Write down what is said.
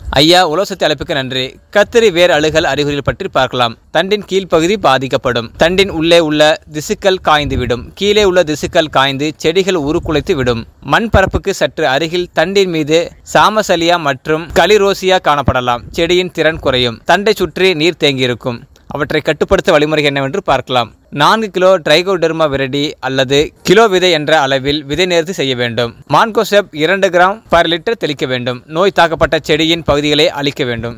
ஐயா உலோசத்தை அழைப்புக்கு நன்றி கத்திரி வேர் அழுகல் அறிகுறிகள் பற்றி பார்க்கலாம் தண்டின் கீழ்ப்பகுதி பாதிக்கப்படும் தண்டின் உள்ளே உள்ள திசுக்கள் காய்ந்து விடும் கீழே உள்ள திசுக்கள் காய்ந்து செடிகள் உருக்குலைத்து விடும் மண் பரப்புக்கு சற்று அருகில் தண்டின் மீது சாமசலியா மற்றும் களிரோசியா காணப்படலாம் செடியின் திறன் குறையும் தண்டை சுற்றி நீர் தேங்கியிருக்கும் அவற்றை கட்டுப்படுத்த வழிமுறை என்னவென்று பார்க்கலாம் நான்கு கிலோ ட்ரைகோடெர்மா விரடி அல்லது கிலோ விதை என்ற அளவில் விதை நேர்த்தி செய்ய வேண்டும் மான்கோசெப் இரண்டு கிராம் பர் லிட்டர் தெளிக்க வேண்டும் நோய் தாக்கப்பட்ட செடியின் பகுதிகளை அழிக்க வேண்டும்